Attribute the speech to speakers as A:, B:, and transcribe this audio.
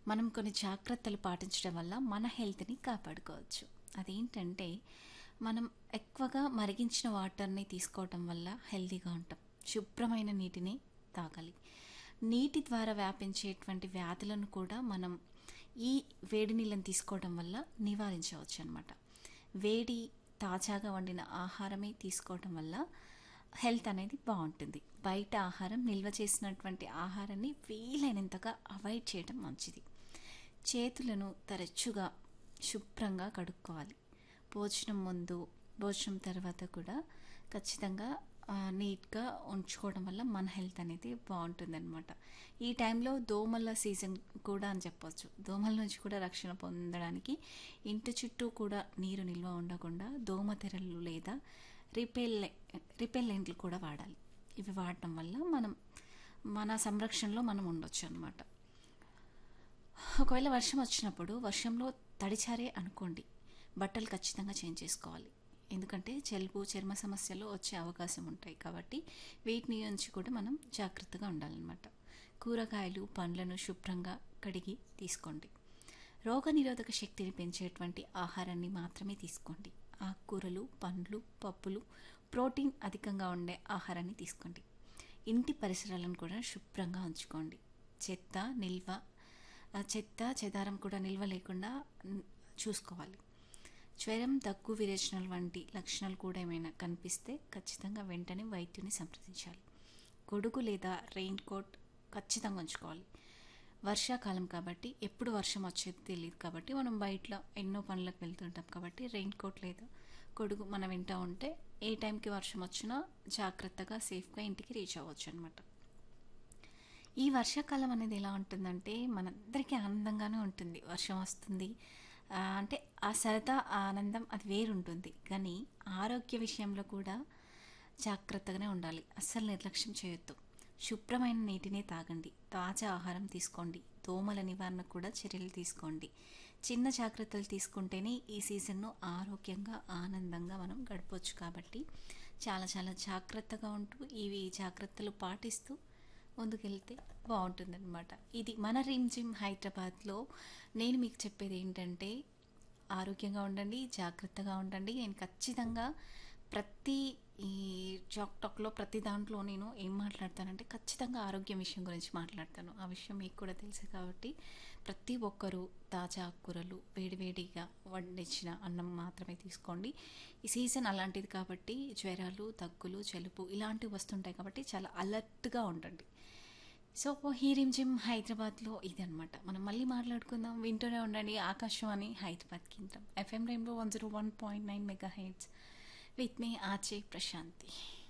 A: మనం కొన్ని జాగ్రత్తలు పాటించడం వల్ల మన హెల్త్ని కాపాడుకోవచ్చు అదేంటంటే మనం ఎక్కువగా మరిగించిన వాటర్ని తీసుకోవటం వల్ల హెల్తీగా ఉంటాం శుభ్రమైన నీటిని తాగాలి నీటి ద్వారా వ్యాపించేటువంటి వ్యాధులను కూడా మనం ఈ వేడి నీళ్ళని తీసుకోవడం వల్ల నివారించవచ్చు అనమాట వేడి తాజాగా వండిన ఆహారమే తీసుకోవడం వల్ల హెల్త్ అనేది బాగుంటుంది బయట ఆహారం నిల్వ చేసినటువంటి ఆహారాన్ని వీలైనంతగా అవాయిడ్ చేయడం మంచిది చేతులను తరచుగా శుభ్రంగా కడుక్కోవాలి భోజనం ముందు భోజనం తర్వాత కూడా ఖచ్చితంగా ఆ, నీట్గా ఉంచుకోవడం వల్ల మన హెల్త్ అనేది బాగుంటుందన్నమాట ఈ టైంలో దోమల సీజన్ కూడా అని చెప్పొచ్చు దోమల నుంచి కూడా రక్షణ పొందడానికి ఇంటి చుట్టూ కూడా నీరు నిల్వ ఉండకుండా దోమ తెరలు లేదా రిపెల్ రిపెల్లెంట్లు కూడా వాడాలి ఇవి వాడటం వల్ల మనం మన సంరక్షణలో మనం ఉండొచ్చు అనమాట ఒకవేళ వర్షం వచ్చినప్పుడు వర్షంలో తడిచారే అనుకోండి బట్టలు ఖచ్చితంగా చేంజ్ చేసుకోవాలి ఎందుకంటే జలుబు చర్మ సమస్యలు వచ్చే అవకాశం ఉంటాయి కాబట్టి వీటిని నుంచి కూడా మనం జాగ్రత్తగా ఉండాలన్నమాట కూరగాయలు పండ్లను శుభ్రంగా కడిగి తీసుకోండి రోగనిరోధక శక్తిని పెంచేటువంటి ఆహారాన్ని మాత్రమే తీసుకోండి ఆకుకూరలు పండ్లు పప్పులు ప్రోటీన్ అధికంగా ఉండే ఆహారాన్ని తీసుకోండి ఇంటి పరిసరాలను కూడా శుభ్రంగా ఉంచుకోండి చెత్త నిల్వ ఆ చెత్త చెదారం కూడా నిల్వ లేకుండా న్- చూసుకోవాలి జ్వరం దగ్గు విరేచనలు వంటి లక్షణాలు కూడా ఏమైనా కనిపిస్తే ఖచ్చితంగా వెంటనే వైద్యుని సంప్రదించాలి గొడుగు లేదా రెయిన్ కోట్ ఖచ్చితంగా ఉంచుకోవాలి వర్షాకాలం కాబట్టి ఎప్పుడు వర్షం వచ్చేది తెలియదు కాబట్టి మనం బయటలో ఎన్నో పనులకు వెళ్తుంటాం కాబట్టి రెయిన్ కోట్ లేదా గొడుగు మన వెంట ఉంటే ఏ టైంకి వర్షం వచ్చినా జాగ్రత్తగా సేఫ్గా ఇంటికి రీచ్ అవ్వచ్చు అనమాట ఈ వర్షాకాలం అనేది ఎలా ఉంటుందంటే మనందరికీ ఆనందంగానే ఉంటుంది వర్షం వస్తుంది ఆ, అంటే ఆ సరదా ఆ ఆనందం అది వేరుంటుంది కానీ ఆరోగ్య విషయంలో కూడా జాగ్రత్తగానే ఉండాలి అస్సలు నిర్లక్ష్యం చేయొద్దు శుభ్రమైన నీటిని తాగండి తాజా ఆహారం తీసుకోండి దోమల నివారణ కూడా చర్యలు తీసుకోండి చిన్న జాగ్రత్తలు తీసుకుంటేనే ఈ సీజన్ను ఆరోగ్యంగా ఆనందంగా మనం గడపవచ్చు కాబట్టి చాలా చాలా జాగ్రత్తగా ఉంటూ ఇవి జాగ్రత్తలు పాటిస్తూ ముందుకెళ్తే బాగుంటుందన్నమాట ఇది మన రిమ్ జిమ్ హైదరాబాద్లో నేను మీకు చెప్పేది ఏంటంటే ఆరోగ్యంగా ఉండండి జాగ్రత్తగా ఉండండి నేను ఖచ్చితంగా ప్రతి ఈ జాక్ టాక్లో ప్రతి దాంట్లో నేను ఏం మాట్లాడతానంటే ఖచ్చితంగా ఆరోగ్యం విషయం గురించి మాట్లాడతాను ఆ విషయం మీకు కూడా తెలుసు కాబట్టి ప్రతి ఒక్కరూ తాజా ఆకుకూరలు వేడివేడిగా వండించిన అన్నం మాత్రమే తీసుకోండి ఈ సీజన్ అలాంటిది కాబట్టి జ్వరాలు దగ్గులు జలుబు ఇలాంటివి వస్తుంటాయి కాబట్టి చాలా అలర్ట్గా ఉండండి సో హీరిం జిమ్ హైదరాబాద్లో ఇదనమాట మనం మళ్ళీ మాట్లాడుకుందాం వింటూనే ఉండండి ఆకాశవాణి హైదరాబాద్ కేంద్రం FM rainbow one zero one point nine mega hertz with me ఆచే ప్రశాంతి